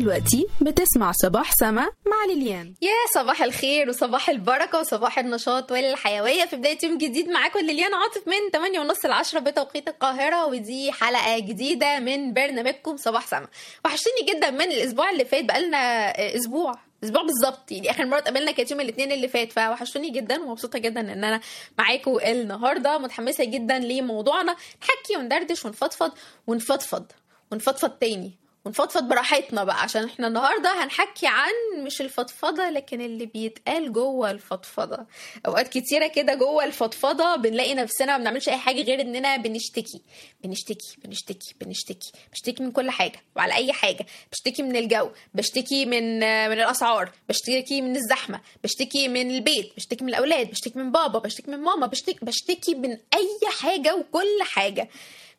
دلوقتي بتسمع صباح سما مع ليليان يا صباح الخير وصباح البركة وصباح النشاط والحيوية في بداية يوم جديد معاكم ليليان عاطف من 8 ونص ل 10 بتوقيت القاهرة ودي حلقة جديدة من برنامجكم صباح سما وحشتني جدا من الأسبوع اللي فات بقالنا أسبوع اسبوع بالظبط يعني اخر مره اتقابلنا كانت يوم الاثنين اللي فات فوحشتوني جدا ومبسوطه جدا ان انا معاكم النهارده متحمسه جدا لموضوعنا نحكي وندردش ونفضفض ونفضفض ونفضفض تاني ونفضفض براحتنا بقى عشان احنا النهارده هنحكي عن مش الفضفضه لكن اللي بيتقال جوه الفضفضه اوقات كتيره كده جوه الفضفضه بنلاقي نفسنا ما بنعملش اي حاجه غير اننا بنشتكي بنشتكي بنشتكي بنشتكي بشتكي من كل حاجه وعلى اي حاجه بشتكي من الجو بشتكي من من الاسعار بشتكي من الزحمه بشتكي من البيت بشتكي من الاولاد بشتكي من بابا بشتكي من ماما بشتكي بشتكي من اي حاجه وكل حاجه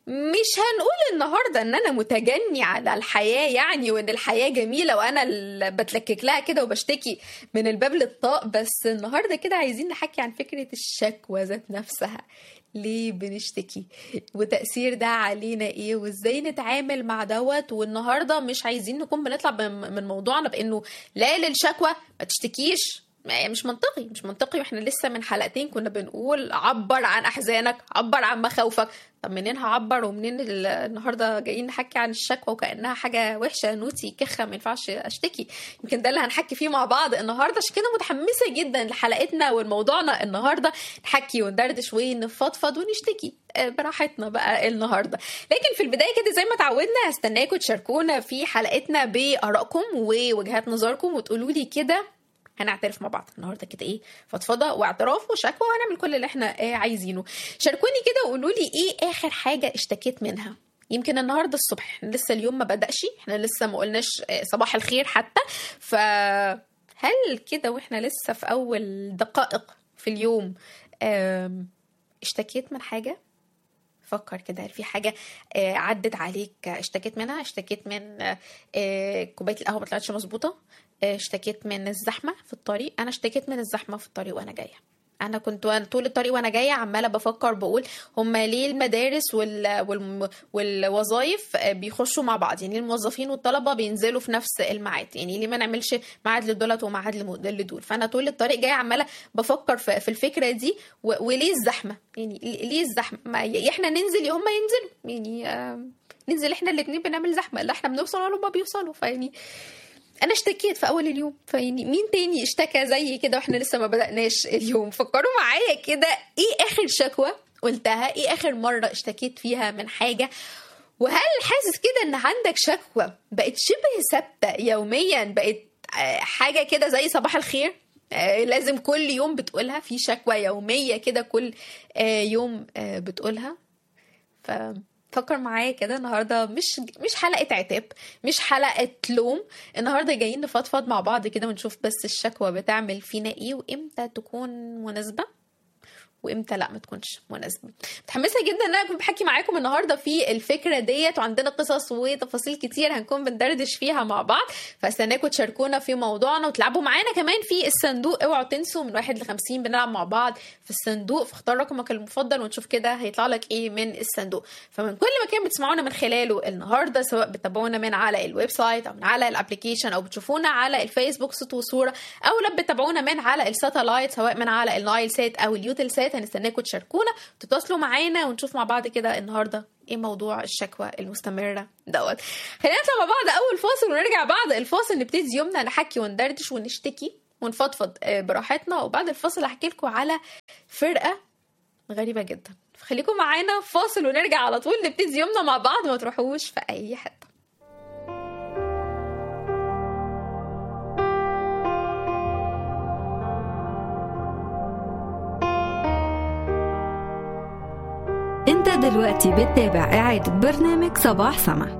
مش هنقول النهارده ان انا متجني على الحياه يعني وان الحياه جميله وانا اللي بتلكك لها كده وبشتكي من الباب للطاق بس النهارده كده عايزين نحكي عن فكره الشكوى ذات نفسها ليه بنشتكي وتأثير ده علينا ايه وازاي نتعامل مع دوت والنهارده مش عايزين نكون بنطلع من موضوعنا بانه لا للشكوى ما تشتكيش مش منطقي مش منطقي واحنا لسه من حلقتين كنا بنقول عبر عن احزانك عبر عن مخاوفك طب منين هعبر ومنين النهارده جايين نحكي عن الشكوى وكانها حاجه وحشه نوتي كخه ما ينفعش اشتكي يمكن ده اللي هنحكي فيه مع بعض النهارده عشان كده متحمسه جدا لحلقتنا ولموضوعنا النهارده نحكي وندردش ونفضفض ونشتكي براحتنا بقى النهارده لكن في البدايه كده زي ما اتعودنا هستناكم تشاركونا في حلقتنا بارائكم ووجهات نظركم وتقولوا لي كده هنعترف مع بعض النهارده كده ايه فضفضه واعتراف وشكوى وهنعمل كل اللي احنا عايزينه شاركوني كده وقولوا لي ايه اخر حاجه اشتكيت منها يمكن النهارده الصبح احنا لسه اليوم ما بدأش احنا لسه ما قلناش صباح الخير حتى ف هل كده واحنا لسه في اول دقائق في اليوم اشتكيت من حاجه فكر كده في حاجة عدت عليك اشتكيت منها اشتكيت من كوباية القهوة ما طلعتش مظبوطة اشتكيت من الزحمة في الطريق أنا اشتكيت من الزحمة في الطريق وأنا جاية انا كنت طول الطريق وانا جايه عماله بفكر بقول هما ليه المدارس وال... وال... والوظائف بيخشوا مع بعض يعني الموظفين والطلبه بينزلوا في نفس الميعاد يعني ليه ما نعملش ميعاد لدولت وميعاد لدول فانا طول الطريق جايه عماله بفكر في, في الفكره دي و... وليه الزحمه يعني ليه الزحمه ما احنا ننزل يا هما ينزلوا يعني آه... ننزل احنا الاثنين بنعمل زحمه لا احنا بنوصل ولا هما بيوصلوا فيعني انا اشتكيت في اول اليوم فيعني مين تاني اشتكى زي كده واحنا لسه ما بدأناش اليوم فكروا معايا كده ايه اخر شكوى قلتها ايه اخر مرة اشتكيت فيها من حاجة وهل حاسس كده ان عندك شكوى بقت شبه ثابتة يوميا بقت حاجة كده زي صباح الخير لازم كل يوم بتقولها في شكوى يومية كده كل يوم بتقولها ف فكر معايا كده النهارده مش مش حلقه عتاب مش حلقه لوم النهارده جايين نفضفض مع بعض كده ونشوف بس الشكوى بتعمل فينا ايه وامتى تكون مناسبه وامتى لا ما تكونش مناسبه متحمسه جدا ان انا اكون بحكي معاكم النهارده في الفكره ديت وعندنا قصص وتفاصيل كتير هنكون بندردش فيها مع بعض فاستناكم تشاركونا في موضوعنا وتلعبوا معانا كمان في الصندوق اوعوا تنسوا من واحد ل 50 بنلعب مع بعض في الصندوق فاختار رقمك المفضل ونشوف كده هيطلع لك ايه من الصندوق فمن كل مكان بتسمعونا من خلاله النهارده سواء بتتابعونا من على الويب سايت او من على الابلكيشن او بتشوفونا على الفيسبوك صوت وصوره او لو بتتابعونا من على الساتلايت سواء من على النايل سات او اليوتل سات هنستناكم تشاركونا تتواصلوا معانا ونشوف مع بعض كده النهارده ايه موضوع الشكوى المستمره دوت خلينا نطلع مع بعض اول فاصل ونرجع بعد الفاصل نبتدي يومنا نحكي وندردش ونشتكي ونفضفض براحتنا وبعد الفاصل هحكي لكم على فرقه غريبه جدا خليكم معانا فاصل ونرجع على طول نبتدي يومنا مع بعض ما تروحوش في اي حته انت دلوقتي بتتابع إعادة برنامج صباح سما